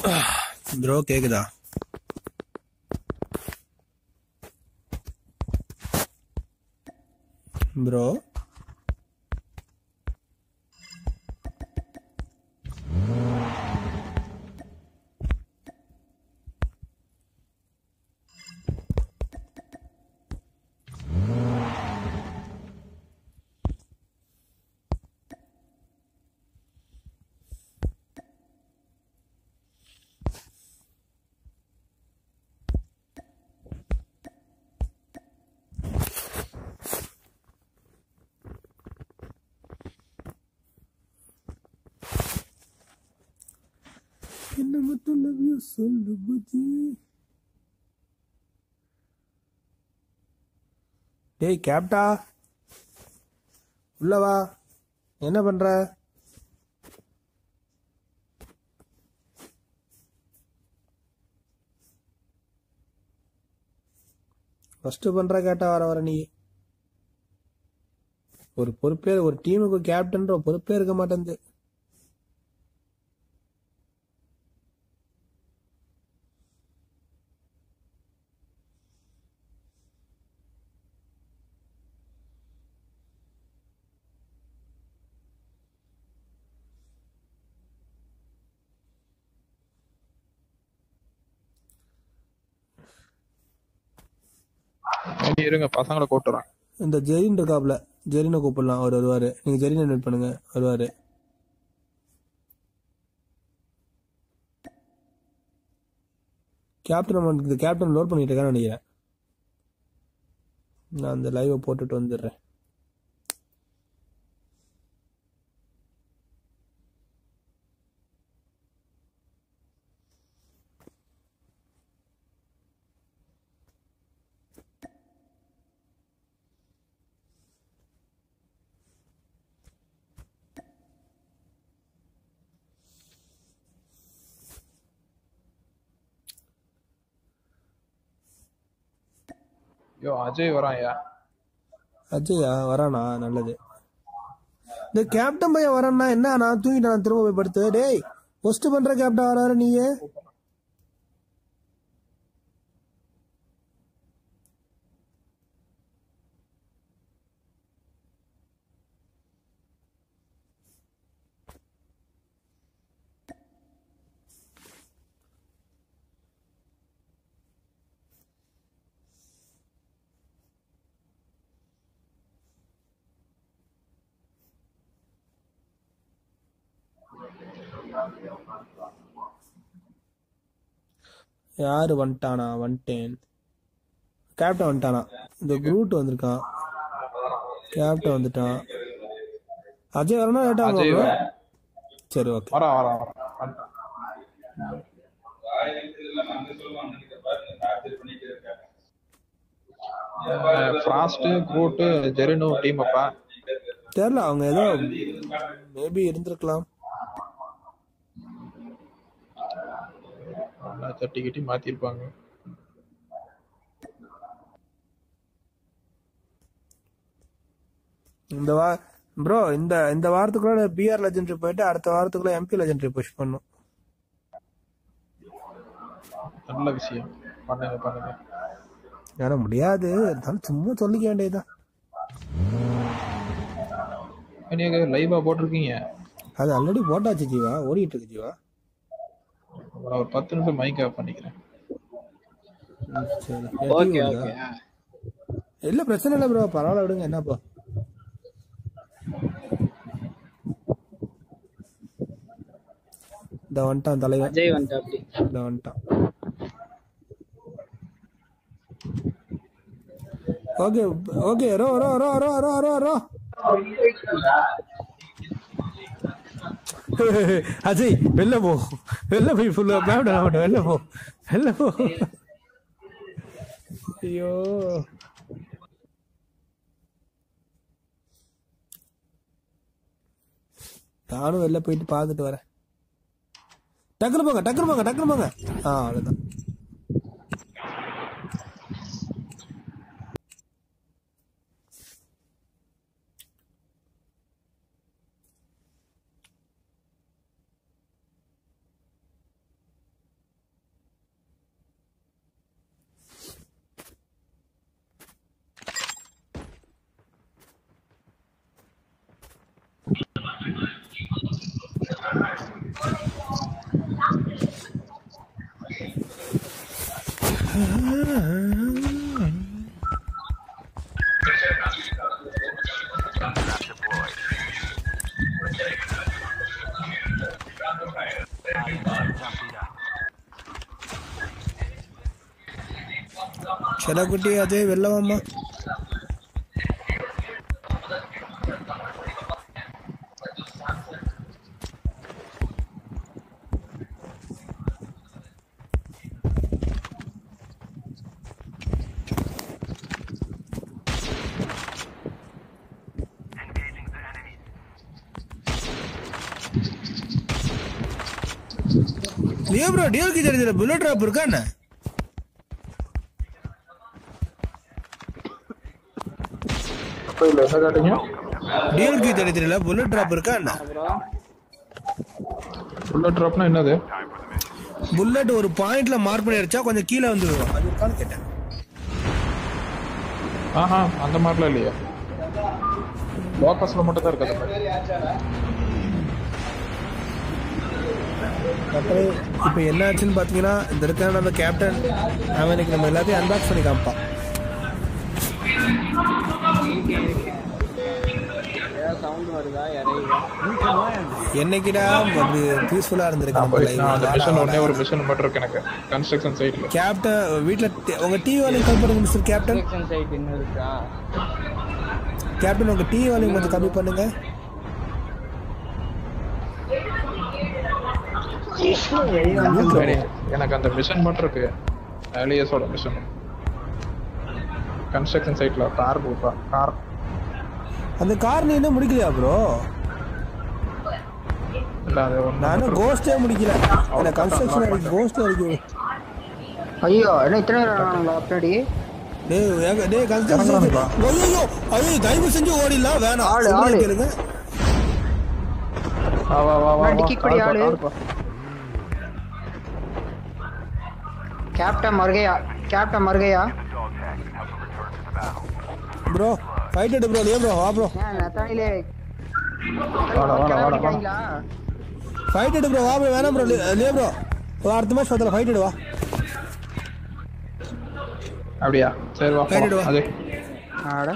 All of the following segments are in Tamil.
ப்ரோ கேக்குதா ப்ரோ என்ன மட்டும் லவ் யூ சொல்லு புஜி டேய் கேப்டா உள்ள வா என்ன பண்ற ஃபர்ஸ்ட் பண்ற கேட்டா வர வர நீ ஒரு பொறுப்பே ஒரு டீமுக்கு கேப்டன்ற பொறுப்பே இருக்க மாட்டேங்குது சரி, இருங்க பசங்களை கூட்டுறேன் இந்த ஜெரின் இருக்காப்ல ஜெரினை கூப்பிடலாம் அவர் வருவாரு நீங்க ஜெரினை இன்வைட் பண்ணுங்க வருவாரு கேப்டன் இந்த கேப்டன் லோட் பண்ணிட்டு இருக்கான்னு நினைக்கிறேன் நான் அந்த லைவை போட்டுட்டு வந்துடுறேன் ஐயோ அஜய் வரான்யா அஜயா வரானா நல்லது இந்த கேப்டன் பையன் வரான்னா என்ன நான் தூங்கிட்டேன் நான் திரும்ப போய் படுத்து டேய் போஸ்ட் பண்ற கேப்டன் வராரு நீங்க யாரு வந்துட்டானா வந்துட்டேன் கேப்டன் வந்துட்டானா இந்த குரூட் வந்திருக்கான் கேப்டன் வந்துட்டான் அஜய் வரணும் லேட்டா அஜய் ஆகும் வரான். சரி ஓகே வரான் வரான் வரான் வந்துட்டான். ஃப்ராஸ்ட் குரூட் ஜெரினு டீம் அப்பா தெரியல அவங்க ஏதோ மேபி இருந்திருக்கலாம் நல்லா தட்டி கிட்டி மாத்திருப்பாங்க இந்த வா ப்ரோ இந்த இந்த வாரத்துக்குள்ள பிஆர் லெஜெண்டரி போயிட்டு அடுத்த வாரத்துக்குள்ள எம்பி லெஜெண்டரி புஷ் பண்ணும் நல்ல விஷயம் பண்ணுங்க பண்ணுங்க ஏன்னா முடியாது இருந்தாலும் சும்மா சொல்லிக்க வேண்டியதுதான் நீங்க லைவா போட்டிருக்கீங்க அது ஆல்ரெடி போட்டாச்சு ஜீவா ஓடிட்டு இருக்கு ஜீவா நான் ஒரு பத்து நிமிஷம் மைக் ஆஃப் பண்ணிக்கிறேன் ம், சரி ஓகே ஏன் ஓகே இல்ல பிரச்சனை இல்லை ப்ரோ பரவாயில்ல விடுங்க என்னப்பா இந்த வந்துட்டான் தலைவன் அஜய் வந்துட்டு அப்படி இந்த வந்துட்டான் ஓகே ஓகே ரோ ரோ ரோ ரோ ரோ ரோ ரோ அஜய் வெளில போ வெளில போய் ஃபுல்லா மேம் மாட்டேன் வெளில போ வெளில போ ஐயோ நானும் வெளில போயிட்டு பார்த்துட்டு வரேன் டக்குனு போங்க டக்குனு போங்க டக்குனு போங்க ஆ அவ்வளோதான் செலக்குட்டி அதே வெள்ளவாம்மா லியோ ப்ரோ டியோக்கு தெரிஞ்சல புல்லட் ட்ராப் இருக்கா என்ன அப்போ இல்லை என்ன காட்டுங்க டிஎல்கி தேடி தெரியல புல்லட் ட்ராப் இருக்கா என்ன புல்லட் ட்ராப்னா என்னது புல்லட் ஒரு பாயிண்ட்ல மார்க் பண்ணி அடிச்சா கொஞ்சம் கீழே வந்து விழும் அது இருக்கான்னு கேட்டேன் ஆஹா அந்த மாதிரிலாம் இல்லையா லோக்கஸ்ல மட்டும் தான் இருக்கு அந்த மாதிரி அப்புறம் இப்போ என்ன ஆச்சுன்னு பார்த்தீங்கன்னா இந்த இருக்கிற நம்ம கேப்டன் அவன் இன்னைக்கு நம்ம எல்லாத்தையும் அன்பாக்ஸ் பண்ணி காமிப்பான் சவுண்ட் வருதா இறையுதா என்னைக்கிடா அப்படி பீஸ்ஃபுல்லாக இருந்திருக்கு ஆமா, நம்ம நான் அந்த மிஷன் ஒன்னே life. ஒரு மிஷன் மட்டும் இருக்கு எனக்கு கன்ஸ்ட்ரக்ஷன் சைட்ல கேப்டன் வீட்டில் உங்கள் டிவி வால்யூம் கம்மி பண்ணுங்க மிஸ்டர் கேப்டன் செக்ஷன் சைட் இன்னும் இருக்கா கேப்டன் உங்கள் டிவி வால்யூம் கொஞ்சம் கம்மி பண்ணுங்க எனக்கு அந்த மிஷன் மட்டும் இருக்கு ஏலியஸோட மிஷன் கன்ஸ்ட்ரக்ஷன் சைட்ல கார் கொடுப்பா கார் அந்த கார் நீ இன்னும் முடிக்கலையா ப்ரோ இல்ல அது ஒண்ணு நானும் கோஸ்டே முடிக்கல இல்லை கன்ஸ்ட்ரக்ஷன் அடிக்க கோஸ்டே அடிக்க ஐயோ என்ன இத்தனை பேர் வரானுங்களா பின்னாடி டேய் எங்க- டேய் கன்ஸ்ட்ரக்ஷன் ஐயோ ஐயோ தயவு செஞ்சு ஓடிடலாம் வேணாம் ஆளு, சொல்றதை ஆளு. கேளுங்க வா வா வா வா முன்னாடி வா kick பண்ணி கார் பா, ஆளு. கார் பா. கேப்டன் மருகையா கேப்டன் மருகையா ப்ரோ ஃபைட் எடு ப்ரோ லியோ ப்ரோ வா ப்ரோ ஏன் நத்தானிலே வாடா, வாடா, வாடா, வாடா. ஃபைட் எடு ப்ரோ வா ப்ரோ வேணாம் ப்ரோ லியோ ப்ரோ வா அடுத்த மேட்ச் பார்த்தல ஃபைட் எடு வா அப்படியா சரி வா Right, போலாம். வா. அதே ஆட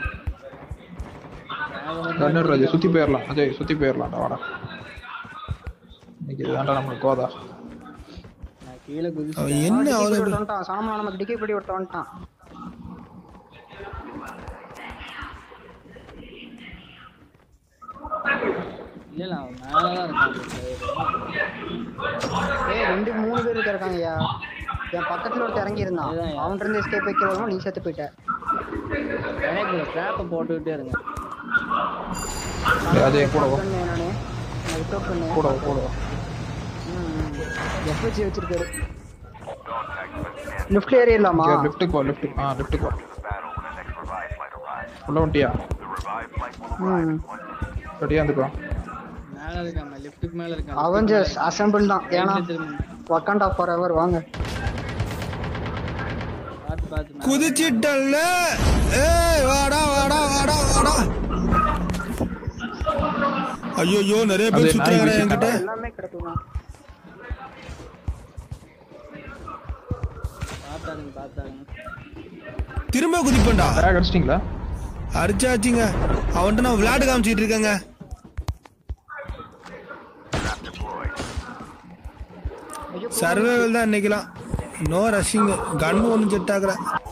கன்னர் ராஜு சுத்தி போயிடலாம் அஜய் சுத்தி போயிடலாம்டா வாடா இன்னைக்கு இதுதான்டா நம்மளுக்கு கோதா நான் கீழே குதிச்சு அவன் என்ன அவ்வளோ வந்துட்டான் சாமனா நமக்கு டிக்கெட் படி ஒருத்தன் வந்துட்டான் இல்ல இல்ல அவன் மேலதான் இருக்கான் ஏய் ரெண்டு மூணு பேர் இருக்காங்க ஐயா என் பக்கத்துல ஒருத்தர் இறங்கி இருந்தான் அதுதான். அவன்கிட்ட இருந்து எஸ்கேப் வைக்கிறவங்க நீ செத்து போயிட்ட எனக்கு ட்ராப்பை போட்டுக்கிட்டே இருங்க அஜய் கூட வா பண்ணு நானு நான் விட்டோப் பண்ணு கூட வா கூட வா எஃப்ஹெச் வச்சிருக்காரு லிஃப்ட்ல ஏறிடலாமா லிஃப்ட்டுக்கு வா லிஃப்ட் ஆ லிஃப்ட்டுக்கு வா உள்ள வந்துட்டியா ம் ரெடியா இருந்துக்கோ மேல இருக்காங்க லிஃப்ட்டுக்கு மேல இருக்காங்க அவெஞ்சர்ஸ் அசம்பிள் தான் ஏன்னா வக்காண்டா ஃபார் எவர் வாங்க பார்த்து பார்த்து மேல. குதிச்சிட்டல்ல ஏய் வாடா வாடா வாடா வாடா ஐயோ நிறைய அது பேர் நாய் சுத்துறாங்க வீட்டுக்கு என்கிட்ட எல்லாமே கிடக்குமா பார்த்தாருங்க பார்த்தாருங்க திரும்ப குதிப்பேன்டா பேக் அடிச்சிட்டிங்களா அடிச்சாச்சுங்க அவன்கிட்ட நான் விளையாட்டு காமிச்சிட்டு இருக்கேங்க சர்வைவல் தான் இன்னைக்கெல்லாம் நோ ரஷிங் கன்னு ஒன்றும் செட் ஆகல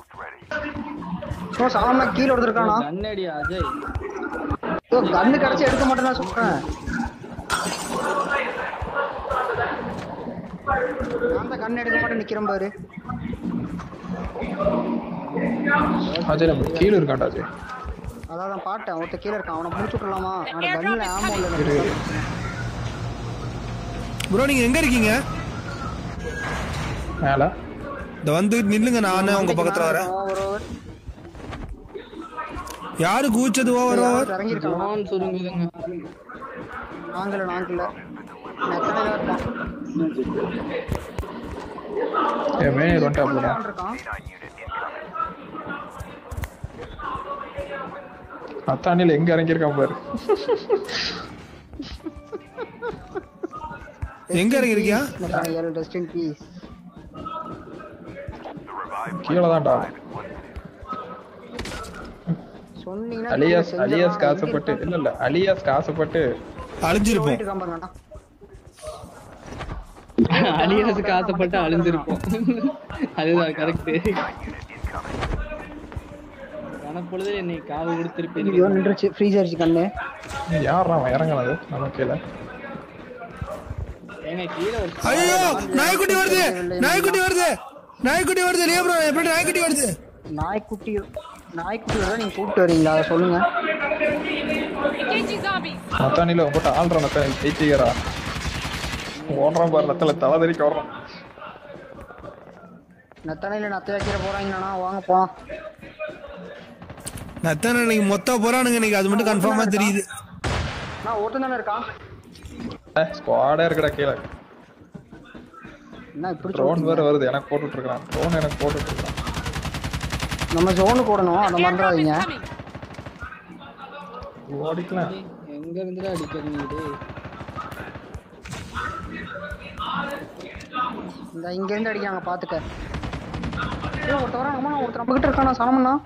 ஸோ சாம கீழே ஒருத்தருக்கானா கண்ணடி அஜய் ஸோ கண்ணு கிடைச்சி எடுக்க மாட்டேன் நான் சொல்றேன் நான் தான் கண்ணு எடுக்க மாட்டேன் நிக்கிறேன் பாரு அஜய் நம்ம கீழே இருக்கான்டா அஜய் அதான் நான் பாட்டேன் ஒருத்த கீழே இருக்கான் அவனை முடிச்சு விட்டுலாமா அவன கண்ணுல ஆமோ இல்லை ப்ரோ நீங்க எங்க இருக்கீங்க மேல இந்த வந்து நில்லுங்க நானே உங்க பக்கத்துல வரேன் ஓவர் ஓவர் யாரு கூச்சது ஓவர் ஓவர் இறங்கியிருக்கான் ஜோன் சுருங்குதுங்க நாங்கல நாங்கல நெத்தனை தான் இருப்பான் என் மேனேஜர் வந்துட்டாப்லடா அவன் இருக்கான் அத்தாண்டியில் எங்க இறங்கியிருக்கான் பாரு எங்க இறங்கிருக்கியா நெத்தனை டஸ்டின் பீஸ் கீழே தான்டா சொன்னீங்கன்னா அலியாஸ் செஞ்சிடலாம். அலியாஸ் எங்க காசுப்பட்டு இருக்கான்? இல்ல இல்ல அலியாஸ் காசுப்பட்டு அழிஞ்சிருப்போம் போயிட்டு இருக்கான் பாருங்க அண்ணா. அலியாஸுக்கு ஆசைப்பட்டு அழிஞ்சிருப்போம் அதுதான் கரெக்ட் கணப்பொழுது என்னை காவு ஐயோ கொடுத்திருப்பீங்க நின்றுச்சு ஃப்ரீஸ் ஆயிடுச்சு கண்ணு யாரா அவன் இறங்கினது நம்ம கீழே ஏங்க கீழே ஒரு ஐயோ நாய்க்குட்டி வருது நாய்க்குட்டி வருது நாய்க்குட்டி வருது லியோ ப்ரோ எப்படி நாய்க்குட்டி வருது நாய்க்குட்டி நாய்க்குட்டி தான் நீங்க கூப்பிட்டு வரீங்களா அதை சொல்லுங்க Engaging zombies. மத்தானில போட்டு ஆள்ற நத்த ஜெயிச்சிக்கிறா ஓடுறான் பாரு நத்தல தலை தெறிக்க ஓடுறான் நத்தனையில நத்த வைக்கிற போறாங்கண்ணா வாங்க போலாம் நத்தான இன்னைக்கு மொத்த போறானுங்க இன்னைக்கு அது மட்டும் கன்ஃபார்மா தெரியுது நான் ஒருத்தன் தானே இருக்கான் ஸ்குவாடே இருக்குடா கீழே என்ன இப்படி ட்ரோன் சொல்றீங்க? வேற வருது எனக்கு போட்டுட்டு இருக்கான் ட்ரோன் எனக்கு போட்டுட்டு இருக்கான் நம்ம ஜோனுக்கு ஓடணும் அந்த Airdrop is மறந்துடாதீங்க coming. ஓடிக்கலாம் எங்க இருந்துடா அடிக்கிறீங்க டேய் இந்த இங்க இருந்து அடிக்கிறாங்க பாத்துக்க ஏய், ஒருத்தன் வரான் அம்மா ஒருத்தர் நம்ம கிட்ட இருக்கானா சனமண்ணா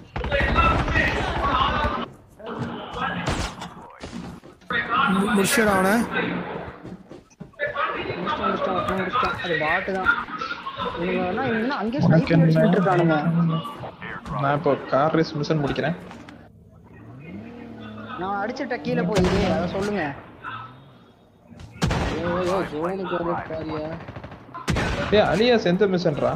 முடிச்சிடா அவனை முடிச்சிட்டான் முடிச்சிட்டான் ஒருத்தன் முடிச்சிட்டான் அது பாட்டு தான் இவனுங்க வேணா இவங்க அங்கேயே உனக்கு ஸ்னைப்பர் அடிச்சுட்டு இருக்கானுங்க நான் இப்போ கார் ரேஸ் மிஷன் முடிக்கிறேன் நான் அடிச்சிட்ட கீழே போய் அதை சொல்லுங்க ஐயோ ஐயோ ஜோனுக்கு வர பாரியா ஏ அலியாஸ் எந்த மிஷன்ரா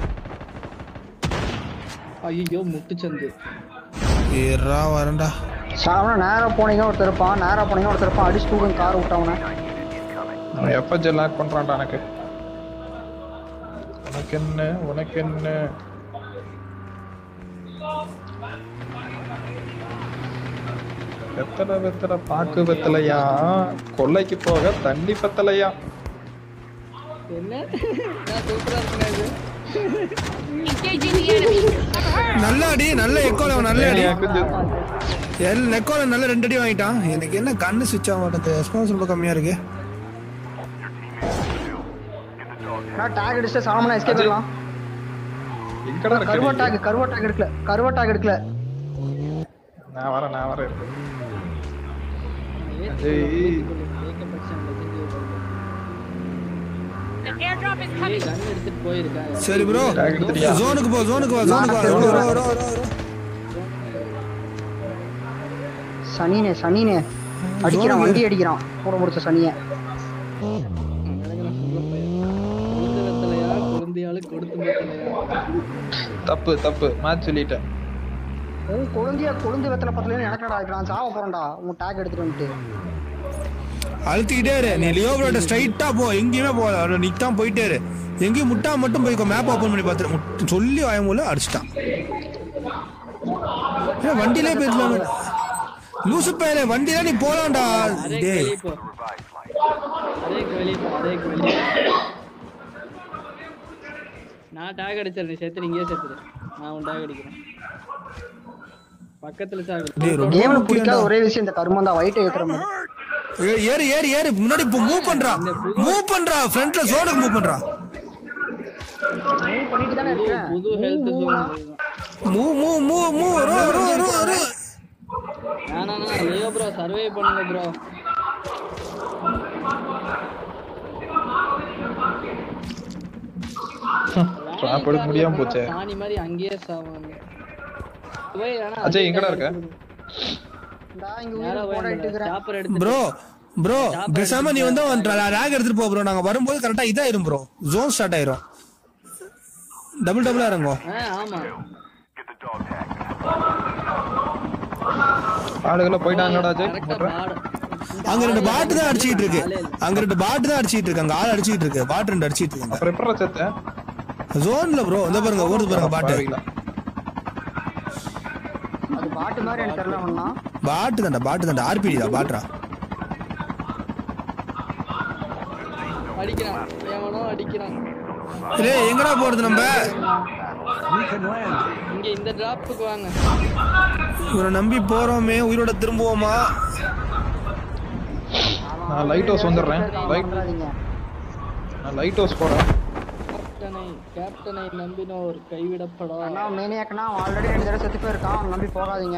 ஐயோ முட்டுச்சந்து ஏறா வரண்டா சாவனா நேரா போனீங்க ஒருத்தர் இருப்பான் நேரா போனீங்க ஒருத்தர் இருப்பான் அடிச்சு தூக்கம் கார் விட்டவன அவன் எஃப்எஜ் லாக் பண்றான்டா எனக்கு உனக்கு என்ன உனக்கு என்ன வெத்தலை வெத்தலை பாக்கு வெத்தலையா கொல்லைக்கு போக தண்ணி பத்தலையா என்ன நான் சூப்பரா இருக்கேன் இது Engaging the enemy. நல்ல அடி நல்ல எக்கோல நல்ல அடி கொஞ்சம் எல் நெக்கோல நல்ல ரெண்டு அடி வாங்கிட்டான் எனக்கு என்ன கண்ணு சுவிட்ச் ஆக மாட்டேங்குது ரெஸ்பான்ஸ் ரொம்ப கம்மியா இருக்கு நான் டேக் அடிச்சுட்டு சாமனா எஸ்கேப் பண்ணலாம் எங்கடா கருவா இருக்க டேக் கருவா டேக் எடுக்கல கருவா டேக் எடுக்கல நான் வரேன் நான் வரேன் ஏத்தி ஏய். ஏகப்பட்ட லெஜெண்ட் The airdrop is ஏய் coming. கன் எடுத்துட்டு போயிருக்கேன் சரி ப்ரோ டேக் எடுத்துட்டியா ஜோனுக்கு போ ஜோனுக்கு வா ஜோனுக்கு வா ரோ, ரோ, ரோ, ரோ, ரோ. சனினே சனினே அடிக்கிறான் வண்டி அடிக்கிறான் கூட முடிச்ச சனிய நடக்கிற சொல்ல பையன் கொழுந்து வெத்தலையா கொழுந்தியாளு கொடுத்து வெத்தலையா தப்பு தப்பு மேட்ச் சொல்லிட்டேன் உன் குழந்தைய குழந்தை வெத்தலை பத்தலன்னு எனக்கு இப்ப நான் சாவ போறேன்டா உன் டேக் எடுத்துட்டு வந்துட்டு அழுத்திக்கிட்டே இரு நீ லியோ ப்ரோட்ட ஸ்ட்ரைட்டா போ எங்கேயுமே போகாத நீ தான் போயிட்டே இரு எங்கேயும் முட்டா மட்டும் போய்க்கோ மேப் ஓப்பன் பண்ணி பார்த்துரு முட்- சொல்லி வாயமூல அடிச்சிட்டான் ஏன் வண்டியிலே போயிடலாம் லூசு பேரு வண்டியில நீ போலாம்டா அரே டேய் வெளியே போ அரே வெளியே போ அரே வெளியே நான் டாக் அடிச்சிடுறேன் நீ செத்துரு இங்கேயே செத்துரு நான் உன் டாக் அடிக்கிறேன் பக்கத்துல சாகு டேய், ரொம்ப கேம்ல முக்கியம்டா. பிடிக்காத ஒரே விஷயம் இந்த கருமம் தான் வயிற்று ஏத்துற மாதிரி ஏ- ஏறு ஏறு ஏறு முன்னாடி இப்போ மூவ் பண்றா மூவ் பண்றா ஃப்ரண்ட்ல ஜோனுக்கு மூவ் பண்றா மூவ் பண்ணிட்டு தானே இருக்கேன் புது health zone move move move move ரோ ரோ ரோ ரோ நானா லியோ ப்ரோ சர்வே பண்ணுங்க ப்ரோ ட்ராப் எடுக்க முடியாம போச்சே சாணி மாதிரி அங்கேயே சாவாங்க போய் ஆனா அஜய் எங்கடா இருக்க இந்தா இங்க நேரா உயிரை போட இட்டுக்கிறேன் சாப்பர் எடுத்து ப்ரோ ப்ரோ பேசாம நீ வந்து ரேக் எடுத்துட்டு போ ப்ரோ நாங்க வரும்போது கரெக்டா இதாயிரும் ப்ரோ ஜோன் ஸ்டார்ட் ஆயிரும் டபுள் டபுளா இறங்கும் ஆ ஆமா ஆளுகளை போயிட்டாங்கடா அஜய் கரெக்டா பாடு அங்க ரெண்டு பாட்டு தான் அடிச்சிட்டு இருக்கு அங்க ரெண்டு பாட்டு தான் அடிச்சிட்டு இருக்கு அங்க ஆள் அடிச்சிட்டு இருக்கு பாட்டு ரெண்டு அடிச்சிட்டு இருக்காங்க அப்புறம் எப்படா செத்த ஜோன்ல ப்ரோ இந்த பாருங்க ஓடுது பாருங்க பாட்டு பாவிங்களா. அது பாட்டு மாதிரி எனக்கு தெரியல ஒண்ணா பாட்டு தான்டா பாட்டு தான்டா ஆர்பிடி தான் பாட்டுறா அடிக்கிறான் எவனோ அடிக்கிறான் டேய் எங்கடா போறது நம்ம இங்க இந்த டிராப்புக்கு வாங்க இவரை நம்பி போறோமே உயிரோட திரும்புவோமா நான் லைட் ஹவுஸ் வந்துடுறேன் லைட் வந்துடாதீங்க நான் லைட் ஹவுஸ் போறேன் கேப்டனை கேப்டனை நம்பினோர் கைவிடப்படா அண்ணா மேனியாக்கண்ணா ஆல்ரெடி ரெண்டு தடவை செத்து போயிருக்கான் அவனை நம்பி போகாதீங்க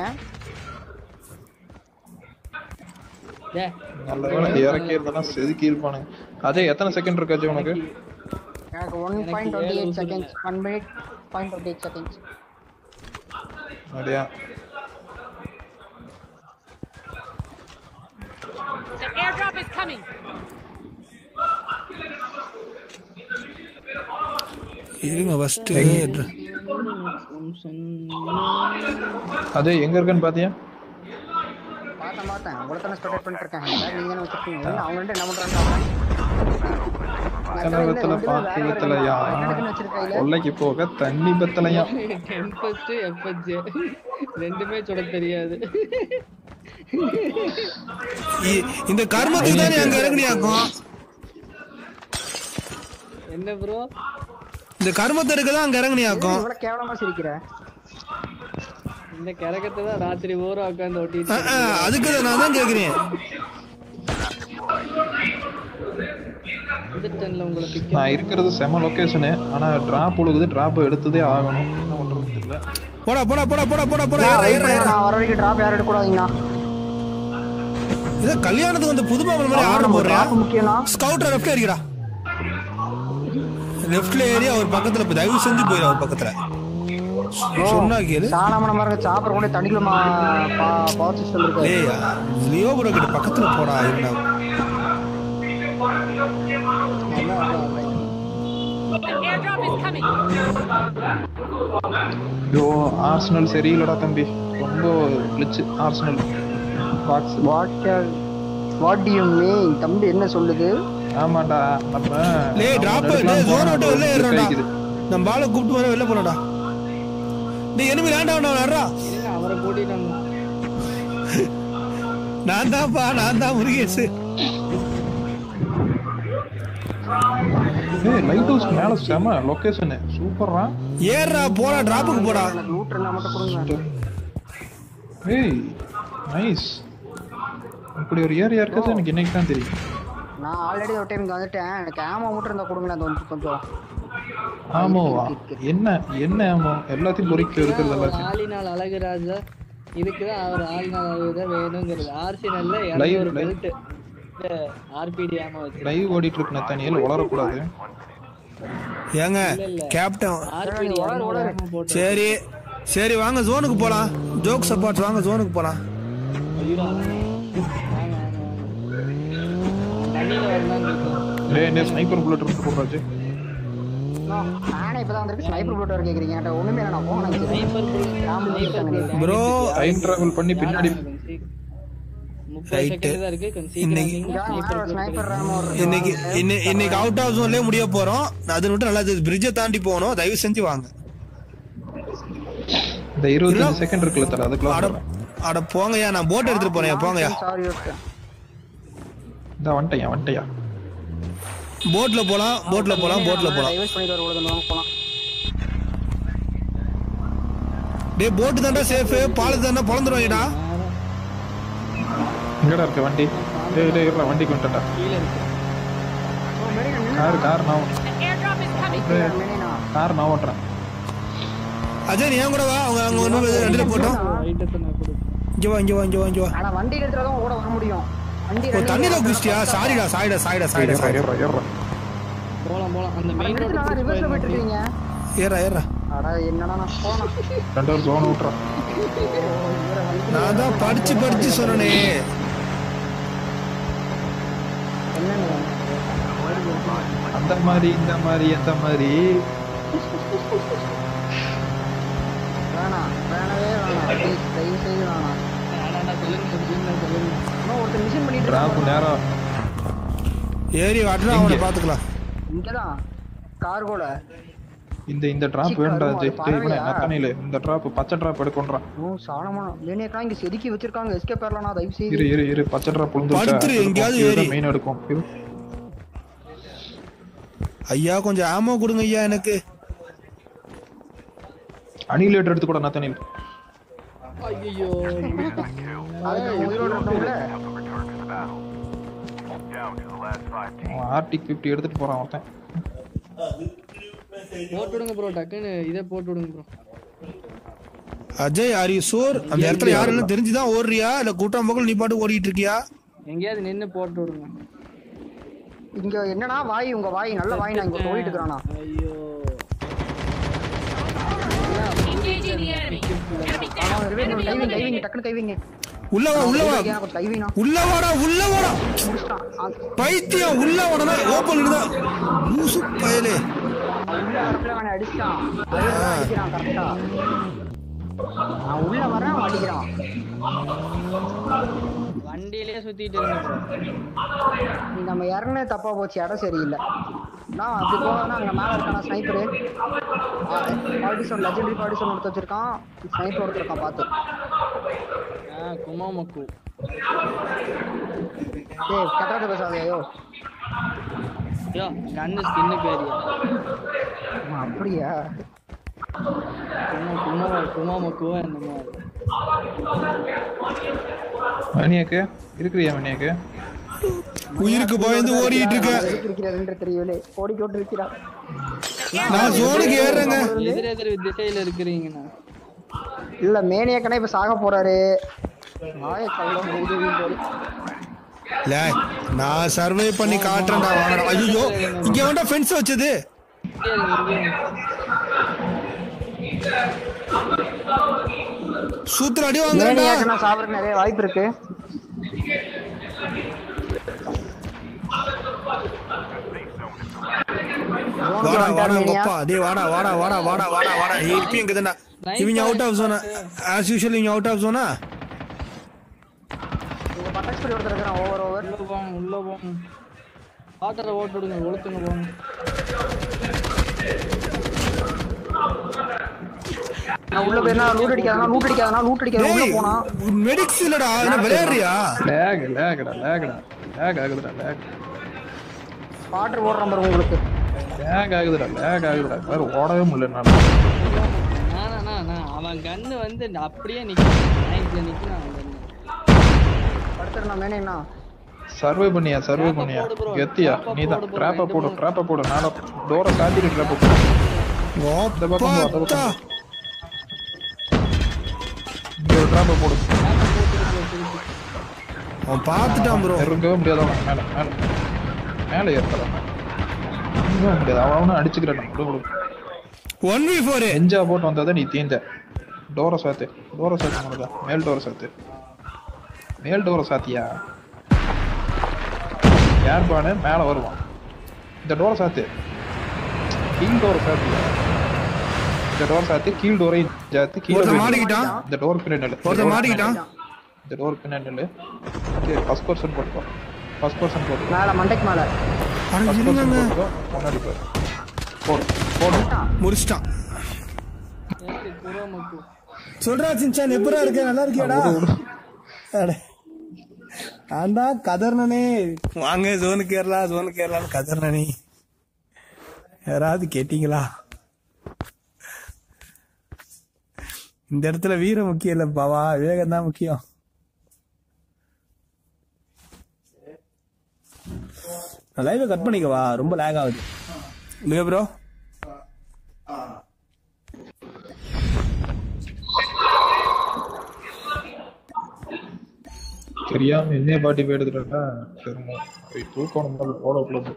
டே நல்ல வேலை இறக்கி இருந்தா செதுக்கி இருப்பானுங்க அஜய் எத்தனை செகண்ட் இருக்கு அஜய் உனக்கு எனக்கு one point twenty eight seconds one minute point twenty eight seconds அப்படியா The airdrop is coming. இருங்க ஃபர்ஸ்ட் அஜய் எங்க இருக்கேன்னு பாத்தியா பார்த்தேன் பார்த்தேன் உங்களை தானே ஸ்பெக்டேட் பண்ணிட்டு இருக்கேன் Bag நீங்க தானே வச்சிருக்கீங்க இல்ல, அவங்க ரெண்டு என்ன பண்றாங்க வெத்தலை வெத்தலை பாக்கு வெத்தலையா கொள்ளைக்கு போக தண்ணி பத்தலையா டெம்பஸ்ட் எஃப்எச் ரெண்டுமே சுட தெரியாது இந்த கர்மத்துக்கு தானே அங்க இறங்குனியாக்கும் என்ன ப்ரோ இந்த கர்மத்தை இருக்கதான் அங்க இறங்குனியாக்கும் இவ்வளவு கேவலமா சிரிக்கிற இந்த கிழக்கத்தை தான் ராத்திரி பூரா உட்காந்து ஓட்டிட்டு அஹ், அஹ், அதுக்கு தான் நான் தான் கேக்குறேன் வந்துட்டேன்ல உங்களை பிக்க நான் இருக்கிறது செம லொகேஷனு ஆனா டிராப் உழுகுது டிராப் எடுத்ததே ஆகணும் என்ன பண்றது தெரியல போடா போடா போடா போடா போடா போடா நான் ஏறா, wait ஏறா, பண்ணுங்க, ஏறா. நான் வர வரைக்கும் டிராப் யாரும் எடுக்கக்கூடாதுங்கண்ணா இதை கல்யாணத்துக்கு வந்து புது மாப்பிள்ளை மாதிரி ஆர்டர் நம்ம போடுறேன் டிராப் முக்கியம்னா ஸ்கவுட்டர் லெஃப்ட்ல ஏறிக்கடா லெஃப்ட்ல ஏறி அவர் பக்கத்துல போய் தயவு செஞ்சு போயிரு அவர் பக்கத்துல சொன்னா கேளு சாணாமண மாதிரி சாப்பர் கூட தண்ணிக்குள்ள பவர் சிஸ்டம் இருக்கு ஏய் லியோ ப்ரோ கிட்ட பக்கத்துல போடா இருடா The airdrop is coming. ஐயோ ஆர்சனல் சரியில்லடா தம்பி ரொம்ப கிளிச்சு arsenal box what what do you mean தம்பி என்ன சொல்லுது ஆமாண்டா நம்ம டேய் டிராப் எடுக்கலாம் ஜோன் போனா விட்டு வெளில click ஏறடா ஆயிக்குது. நம்ம பால கூப்பிட்டு வர வெளில போறடா டேய் எனிமி லேண்ட் ஆவணும் நடுறா இருங்க, அவரை கூட்டி நம்ம நான் தான்ப்பா நான் தான் முருகேஷ் ஏய் லைட் ஹவுஸ் மேல செம லொகேஷன் சூப்பர்ரா ஏறா போடா டிராப்புக்கு போடா எனக்கு லூட் இருந்தா மட்டும் கொடுங்க ஏய் நைஸ் இப்படி ஒரு ஏரியா இருக்கிறது எனக்கு இன்னைக்கு தான் தெரியும் நான் ஆல்ரெடி ஒரு டைம் இங்க வந்துட்டேன் எனக்கு ஆமா மட்டும் இருந்தா கொடுங்களேன் அது வந்து கொஞ்சம் ஆமாவா என்ன என்ன ஆமா எல்லாத்தையும் பொறிக்க இருக்கிறது ஒரு எல்லாத்தையும் ஆளினால் அழகு ராஜா இதுக்குதான் அவர் ஆளினால் அழகு தான் வேணுங்கிறது ஆர்சினல்ல Live, இரநூறு live. பெல்ட் ஆர்பிடி ஆமா வச்சு லைவ் ஓடிட்டு இருக்கு நத்தானியல் வளரக்கூடாது ஏங்க கேப்டன் ஆர்பிடி ஆமா போட்டு சரி சரி வாங்க ஜோனுக்கு போலாம் ஜோக் சப்பாட் வாங்க ஜோனுக்கு போலாம் ஐயோ, வாங்க, வாங்க, வாங்க. தண்ணியில வரலாம்னு இருக்கோம் டேய் என்ன ஸ்னைப்பர் புல்லட் இருக்கு போடுறாச்சு No, நானே இப்பதான் வந்திருக்கு ஸ்னைப்பர் புல்லட் வர கேக்குறீங்க என்கிட்ட ஒண்ணுமே இல்ல, நான் போன sniper full sniper full bro time travel பண்ணி பின்னாடி முப்பது Right. செகண்ட் தான் இருக்கு கொஞ்சம் இன்னைக்கு- சீக்கிரம் வந்தீங்கன்னா ஸ்னைப்பர் ரேமோ இன்னைக்கு இன்னை- இன்னைக்கு அவுட் ஆஃப் ஜோன்லயே முடிய போறோம் அது மட்டும் நல்லா பிரிட்ஜை தாண்டி போகணும் தயவு செஞ்சு வாங்க இந்த இருபத்தஞ்சு செகண்ட் இருக்குல்ல தர அதுக்குள்ள அட சொல்றேன். அட போங்கய்யா நான் போட் எடுத்துட்டு போறேன் போங்கய்யா சாரி இந்த வந்துட்டையா வந்துட்டையா போட்ல போலாம் போட்ல போலாம் போட்ல போலாம் டைவர்ஸ் பண்ணிட்டு வர கூட போலாம் டேய் போட்டு தாண்டா சேஃப் பாலத்து தாண்டா பொழந்துருவாங்கடா எங்கடா இருக்க வண்டி டேய் டேய் இருடா வண்டிக்கு வந்துட்டா கீழே இருக்கு கார் கார் நான் The airdrop is coming. மெனினா கார் நான் ஓட்டுறேன் அஜய் நீ ஏன் கூட வா அவங்க அவங்க ஒன்று ரெண்டுல போட்டோம் ரைட்டத்தை நான் கொடு இங்க வா இங்க வா இங்க வா இங்க வா ஆனா வண்டி எடுத்துறதும் கூட வர முடியும் வண்டி ஓ தண்ணியில குதிச்சிட்டியா சாரிடா சாரிடா சாரிடா சாரிடா ஏறுறா சாரி ஏறுறா ஏறுறா போலாம் போலாம் அந்த மெயின் ரோடு ரிவர்ஸ்ல போயிட்டு இருக்கீங்க ஏறா ஏறா அட என்னடா நான் போனேன் ரெண்டு பேரும் ஜோன் விட்டுறான் நான் தான் படிச்சு படிச்சு சொன்னனே என்னன்னு அந்த மாதிரி இந்த மாதிரி எந்த மாதிரி வேணாம் வேணவே வேணாம் ப்ளீஸ் தயவு செய்து வேணாம் ஆனா சொல்லுங்க சொல்லுங்க சொல்லுங்க இன்னும் ஒருத்தர் மிஷின் பண்ணிட்டு டிராப் இருக்கான் நேரம் ஏறி வாட்டினா அவனை பாத்துக்கலாம் இங்கதான் கார்கோல இந்த இந்த டிராப் சீக்கிரம் வேண்டாம் வரும், ஜெய் அது டேய் இவனே பறவையா? நத்தனில இந்த டிராப் பச்சை டிராப் எடுக்கொன்றான் ஓ சாணமான வேணியக்கா இங்க செதுக்கி வச்சிருக்காங்க எஸ்கே பேர்லனா தயவு செய்து இரு இரு இரு பச்சை டிராப் படுத்துரு, எங்கேயாவது ஏறி. மெயின் எடுக்கும் இரு. ஐயா கொஞ்சம் ஆமோ கொடுங்க ஐயா எனக்கு அனிலேட்டர் எடுத்து கூட நத்தனில் ஐயோ அதுக்கு உயிரோட இருக்கவங்கள ஆர்டிக் 50 எடுத்துட்டு போறான் ஒருத்தன் போட்டு விடுங்க ப்ரோ டக்குன்னு இதை போட்டு விடுங்க bro Ajay are you sure அந்த இடத்துல யாருன்னு தெரிஞ்சுதான் ஓடுறியா இல்ல கூட்டம் பக்கம் நீ பாட்டு ஓடிட்டு இருக்கியா எங்கேயாவது நின்னு போட்டு விடுங்க இங்க என்னன்னா வாய் உங்க வாய் நல்ல வாய் நான் இங்க ஓடிட்டு இருக்கிறானா ஐயோ Engaging the enemy. Enemy down. Enemy diving diving eliminated. டக்குனு டைவிங் உள்ள வா உள்ள வா டைவிங்னா உள்ள வாடா உள்ள வாடா முடிச்சிட்டான் ஆ, பைத்தியம் உள்ள வாடா ஓப்பன் தான் லூசு பயலே உள்ள வரத்துல அவனை அடிச்சிட்டான் அதுதான் அடிக்கிறான் கரெக்டா நான் உள்ள வரேன் அவன் அடிக்கிறான் வண்டியிலேயே சுத்திட்டு இருங்க ப்ரோ நீ நம்ம இறங்க தப்பா போச்சு இடம் சரியில்லை நான் அப்படி போனா அங்க மேல இருக்கான ஸ்னைப்பரு பார்ட்டிசன் லெஜெண்டரி பார்ட்டிசன் எடுத்து வச்சிருக்கான் ஸ்னைப்பர் ஒருத்தர் இருக்கான் பார்த்து ஆ குமாமக்கு ஏய் கட்டாத பேசாதே ஐயோ ஐயோ கண்ணு ஸ்கின்னு பேரியா ஆ, அப்படியா குமா குமா குமாமக்குவா என்னமோ மணியாக்கு இருக்கிறியா மணியாக்கு உயிருக்கு பயந்து ஓடிட்டு இருக்க எதுக்கு இருக்கிறார் என்று தெரியவில்லை ஓடிக்கொண்டு இருக்கிறார் நான் ஜோனுக்கு ஏறுறேங்க எதிர் எதிர் திசையில இருக்கிறீங்கண்ணா இல்ல மேனியக்கனே இப்ப சாக போறாரு நாய கள்ளம் உதவி இல்ல நான் சர்வே பண்ணி காட்டுறேன்டா வாங்கடா ஐயோ இங்க வேண்டா ஃபென்ஸ் வச்சது இங்கே இருங்க, இங்கே இருங்க. சூத்திர அடி வாங்குறேன்டா மேனியாக்கனா சாப்பிட நிறைய வாய்ப்பு இருக்கு வாடா வாடா உங்க அப்பா டேய் வாடா வாடா வாடா வாடா வாடா வாடா இப்பயும் இங்க தான்டா இவங்க அவுட் ஆஃப் ஜோனா ஆஸ் யூஷுவல் இவங்க அவுட் ஆஃப் ஜோனா உங்க பட்டாக்ஸ் பண்ணி ஒருத்தர் இருக்கிறான் ஓவர் ஓவர் உள்ள போங்க உள்ள போங்க வாட்டரை ஓட்டு விடுங்க ஒழுத்துங்க போங்க நான் உள்ள போயிருந்தா லூட் அடிக்காதனா லூட் அடிக்காதனா லூட் அடிக்காத உள்ள டேய் போனா மெடிக்ஸ் இல்லடா என்ன விளையாடுறியா லேக் லேக்டா லேக்டா லேக் ஆகுதுடா லேக் வாட்டர் ஓடுற மாதிரி உங்களுக்கு லேக் ஆகுதுடா லேக் ஆகுதுடா வேற ஓடவே முடியல என்னால நானா நான் அவன் கண்ணு வந்து அப்படியே நிக்கிறான் நைட்ல நிக்கிறான் அவன் கண்ணு படுத்துருந்தா மேனேண்ணா சர்வே பண்ணியா சர்வே Trap-அ பண்ணியா போடு bro. எத்தியா Trap-அ நீ தான் போடு bro. ட்ராப்பை ரெண்டு போடு மூணு. ட்ராப்பை போடு மேல டோரை சாத்திட்டு ட்ராப்பை போடு இந்த பக்கம் போ, அந்த அப்பா பக்கம் இங்க ஒரு ட்ராப்பை போடு அவன் பார்த்துட்டான் ப்ரோ நெருங்கவே முடியாது அவன் மேல மேல மேல ஏற்கலாம் நெருங்கவே முடியாது அவன் அவனும் அடிச்சுக்கிறான் விடு விடு ஒன் வி ஃபோர் எஞ்சா போட்டு வந்தாதான் நீ தீந்த டோரை சாத்து டோரை சாத்து முழுதா மேல் டோரை சாத்து மேல் டோரை சாத்தியா ஏர்பானு மேல வருவான் இந்த டோரை சாத்து கீழ் டோரை சாத்தியா இந்த டோர் சாத்தி கீழ் டோரையும் சாத்தி கீழே ஒருத்தன் போய் மாட்டிக்கிட்டான் இந்த டோர் பின்னாடி ஒருத்தன் மாட்டிக்கிட்டான் இந்த டோர் பின்னாடி சரி ஃபர்ஸ்ட் பர்சன் போட்டுக்கோ ஃபர்ஸ்ட் பர்சன் போட்டுக்கோ மேல மண்டைக்கு மேல அட ஃபர்ஸ்ட் பர்சன் இருங்கங்க போட்டுக்கோ முன்னாடி போய் போடு போடு முடிச்சிட்டான் நேத்து குரோமக்கு சொல்றா சின்சான் எப்படா இருக்க நல்லா இருக்கியாடா அட. நான் தான் கதர்னனே வாங்க ஜோனுக்கு ஏறலாம் ஜோனுக்கு ஏறலாம்னு கதர்னனே யாராவது கேட்டீங்களா இந்த இடத்துல வீரம் முக்கியம் இல்ல பாவா விவேகம் தான் முக்கியம் லைவை கட் பண்ணிக்கவா ரொம்ப லேக் ஆகுது இல்லையா ப்ரோ தெரியாம என்னைய பாட்டி போய் எடுத்துட்டா திரும்ப போய் தூக்கணும் போல போட உள்ளது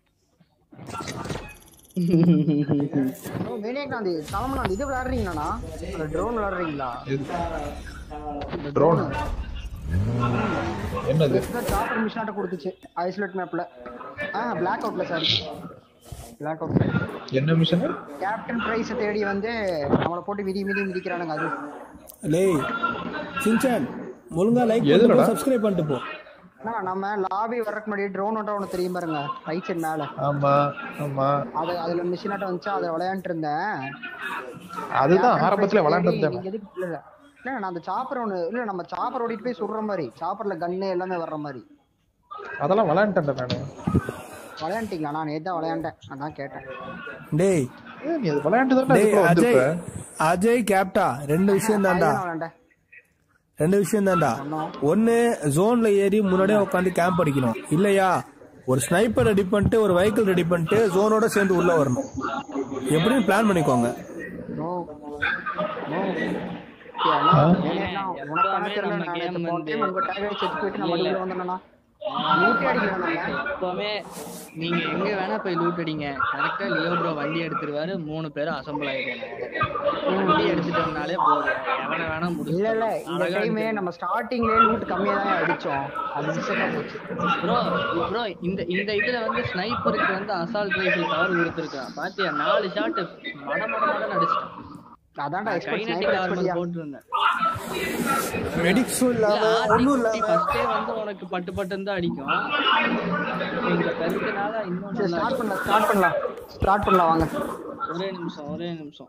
மேனியாக்கு அந்த தலைமை அந்த இது விளையாடுறீங்களாண்ணா அந்த ட்ரோன் விளையாடுறீங்களா எது ட்ரோன் என்னது சாப்பர் மிஷினாட்ட கொடுத்துச்சு ஐசோலேட் மேப்ல ஆ பிளாக் அவுட்ல சாரி பிளாக் அவுட்ல என்ன மிஷன் கேப்டன் பிரைஸை தேடி வந்து நம்மளை போட்டு மிதி மிதி மிதிக்கிறானுங்க அது லேய் சின்சான் ஒழுங்கா லைக் எதுலடா? பண்ணிட்டு சப்ஸ்கிரைப் பண்ணிட்டு போ அண்ணா, நம்ம லாபி வர்றதுக்கு முன்னாடி ட்ரோன் ஒன்றா ஒன்று தெரியும் பாருங்க ரைட் சைடு மேல ஆமா ஆமா அது அதுல மிஷினாட்ட வந்துச்சு அதை விளையாண்டுட்டு இருந்தேன் அதுதான் Captain ஆரம்பத்துல Price விளையாண்டது தேடி தானே நீங்க எதுக்கு இல்ல இல்ல இல்ல நான் அந்த சாப்பர் ஒன்று இல்ல நம்ம சாப்பர் ஓடிட்டு போய் சுடுற மாதிரி சாப்பர்ல கன்னு எல்லாமே வர்ற மாதிரி அதெல்லாம் விளையாண்டேன் நானு விளையாண்டுட்டீங்களா நான் நேத்து தான் விளையாண்டேன் அதான் கேட்டேன் டேய் ஏய், நீ அது விளையாண்டு தானே டேய் அதுக்குள்ள அஜய் வந்திருப்ப அஜய் கேப்டா ரெண்டு விஷயம் தான்டா அதுதான் விளையாண்டேன் ரெண்டு விஷயம் தான்டா ஒன்னு ஜோன்ல ஏறி முன்னாடியே உட்காந்து கேம்ப் அடிக்கணும் இல்லையா ஒரு ஸ்னைப்பர் ரெடி பண்ணிட்டு ஒரு வெஹிக்கிள் ரெடி பண்ணிட்டு ஜோனோட சேர்ந்து உள்ள வரணும் எப்படின்னு பிளான் பண்ணிக்கோங்க நோ நோ உனக்கான தெரியல நான் நேத்து போன time உங்க tag அடிச்சு செத்து போயிட்டு நம்ம உள்ள வந்தோம்னா லூட்டி அடிக்கிறோம் நம்ம எப்பவுமே நீங்க எங்க வேணா போய் லூட் அடிங்க கரெக்டா லியோ ப்ரோ வண்டி எடுத்துருவாரு மூணு பேரும் அசம்பிள் ஆயிடுவாங்க வண்டி எடுத்துட்டோம்னாலே போதும் எவனை வேணா இல்ல முடிச்சு இல்ல இந்த டைமே நம்ம ஸ்டார்டிங்லயே லூட் கம்மியா தான் அடிச்சோம் அது மிஸ்டேக்கா போச்சு ப்ரோ ப்ரோ இந்த இந்த இதுல வந்து ஸ்னைப்பருக்கு வந்து அசால்ட் ரைஃபிள் கவர் கொடுத்துருக்கான் பாத்தியா நாலு ஷாட் மட மட மடன்னு அடிச்சிட்டான் அதான்டா expert kinetic sniper armour expert போட்டிருந்தேன் மெடிக்ஸும் இல்லாம ஒன்றும் இல்லாம ஃபர்ஸ்டே வந்து உனக்கு பட்டு பட்டுன்னு தான் அடிக்கும் இந்த கருத்துனால இன்னும் சரி நல்லா ஸ்டார்ட் பண்ணலாம் ஸ்டார்ட் பண்ணலாம் ஸ்டார்ட் பண்ணலாம் வாங்க ஒரே நிமிஷம் ஒரே நிமிஷம்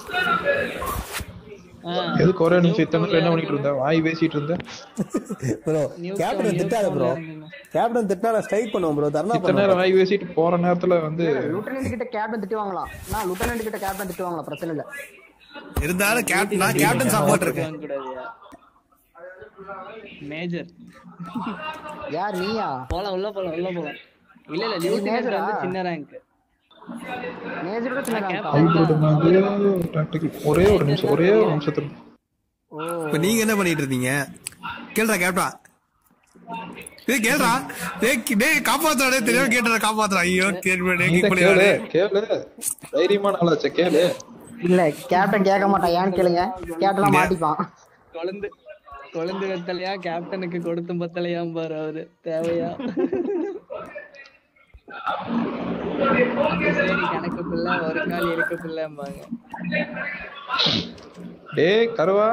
ஆ, எதுக்கு ஒரே நிமிஷம் இத்தனை நேரம் என்ன பண்ணிட்டு இருந்த வாய் பேசிட்டு இருந்த ப்ரோ New கேப்டன் town, திட்டாத new ப்ரோ town ல கேப்டன் திட்டினா நான் ஸ்ட்ரைக் பண்ணுவோம் ப்ரோ தர்ணா இத்தனை நேரம் வாய் பேசிட்டு போற நேரத்துல வந்து லூட்டனன்ட் கிட்ட கேப்டன் திட்டு வாங்கலாம் நான் லூட்டனன்ட் கிட்ட கேப்டன் திட்டு வாங்கலாம் பிரச்சனை இல்ல இருந்தாலும் கேப்டன் நான் கேப்டன் சப்போர்ட் இருக்கேன் வாங்க கூடாதுயா மேஜர் யார் நீயா போலாம் உள்ள போலாம் உள்ள போலாம் இல்ல இல்ல லியூட்டினன்ட் major-ஆ? வந்து சின்ன ரேங்க் மேஜரோட சின்ன rank ஆ? அவங்களோட tactical. ஒரே ஒரு நிமிஷம் ஒரே ஒரு நிமிஷத்துல ஓ இப்ப நீங்க என்ன பண்ணிட்டு இருந்தீங்க கேள்றா கேப்டா டேய் கேள்றா டேய் கி- டேய் காப்பாத்துறா டேய் தெரியாம கேட்டுறா காப்பாத்துறா ஐயோ கேள்வி டேய் இந்த கிக் கேளு பண்ணிடுறா கேளு தைரியமான ஆளாச்சே கேளு இல்ல கேப்டன் கேட்க மாட்டான் ஏன்னு கேளுங்க கேப்டன் மாட்டிப்பான் குழந்தை குழந்தை வெத்தலையா கேப்டனுக்கு கொடுத்தும் பத்தலையாம் பாரு அவரு தேவையா சரி கணக்கு பிள்ளை ஒரு கால் இருக்க பிள்ளைம்பாங்க டேய் கருவா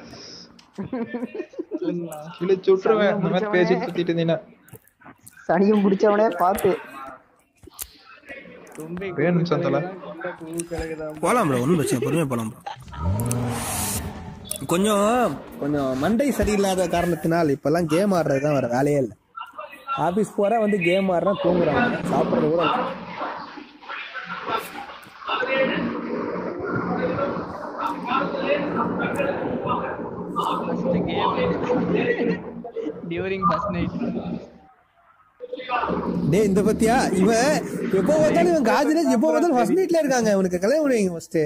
கிழிச்சு விட்டுருவேன் இந்த மாதிரி பேசிட்டு சுத்திட்டு இருந்தீங்கன்னா சனியும் பிடிச்சவனே பார்த்து தும்பி வேணும் சந்தல பூ கிடக்குதான் போலாம் ப்ரோ ஒன்றும் பிரச்சனை பொறுமையா போலாம் ப்ரோ கொஞ்சம் கொஞ்சம் மண்டை சரியில்லாத காரணத்தினால் இப்பெல்லாம் கேம் ஆடுறது தான் வேற வேலையே இல்லை ஆபீஸ் போற வந்து கேம் ஆடுறா தூங்குறாங்க சாப்பிடுறது கூட இல்லை. First game during first night டேய் இந்த பத்தியா இவன் எப்போ பார்த்தாலும் இவன் காஜினேஜ் எப்போ பார்த்தாலும் ஃபர்ஸ்ட் நைட்ல இருக்காங்க இவனுக்கு கல்யாணம் பண்ணுவீங்க ஃபர்ஸ்ட்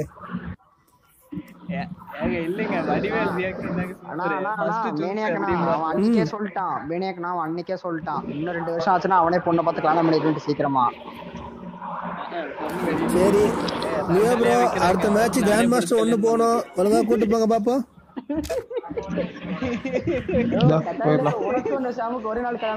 ஏங்க இல்லைங்க வடிவேல் ரியாக்ஷன் தாங்க ஆனா super. ஆனா First ஆனா choose மேனியாக்கு அப்படிம்பா. நான் அவன் அன்னைக்கே சொல்லிட்டான் மேனியாக்கு நான் அவன் அன்னைக்கே சொல்லிட்டான் இன்னும் ரெண்டு வருஷம் ஆச்சுன்னா அவனே பொண்ணை பார்த்து கல்யாணம் பண்ணிட்டு சீக்கிரமா சரி லியோ ப்ரோ அடுத்த மேட்ச் கிராண்ட் மாஸ்டர் ஒன்னு போனோம் ஒழுங்கா கூட்டு போங்க பாப்போம் இந்தா, போயிடலாம் உனக்கு ஒண்ணு சாமுக்கு ஒரே நாள் கல்யாணம்